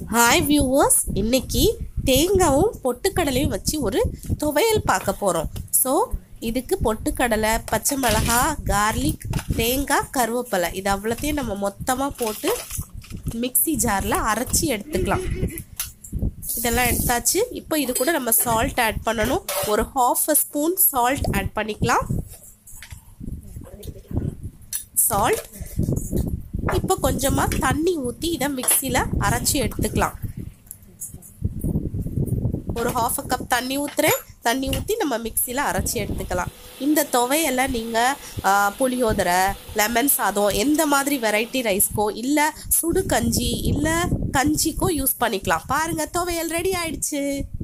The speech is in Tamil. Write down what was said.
ஹாய் வியூவர்ஸ் இன்னைக்கு தேங்காவும் பொட்டுக்கடலையும் வச்சு ஒரு துவையல் பார்க்க போகிறோம் ஸோ இதுக்கு பொட்டுக்கடலை பச்சை மிளகா கார்லிக் தேங்காய் கருவேப்பிலை இது அவ்வளோத்தையும் நம்ம மொத்தமாக போட்டு மிக்ஸி ஜாரில் அரைச்சி எடுத்துக்கலாம் இதெல்லாம் எடுத்தாச்சு இப்போ இது கூட நம்ம சால்ட் ஆட் பண்ணணும் ஒரு half a spoon salt add பண்ணிக்கலாம் சால்ட் இப்போ கொஞ்சமாக தண்ணி ஊற்றி இதை மிக்சியில் அரைச்சி எடுத்துக்கலாம் ஒரு ஹாஃப் அ கப் தண்ணி ஊற்றுறேன் தண்ணி ஊற்றி நம்ம மிக்சியில் அரைச்சி எடுத்துக்கலாம் இந்த துவையெல்லாம் நீங்கள் புளியோதரை லெமன் சாதம் எந்த மாதிரி வெரைட்டி ரைஸ்க்கோ இல்லை சுடு கஞ்சி இல்லை கஞ்சிக்கோ யூஸ் பண்ணிக்கலாம் பாருங்கள் துவையல் ரெடி ஆயிடுச்சு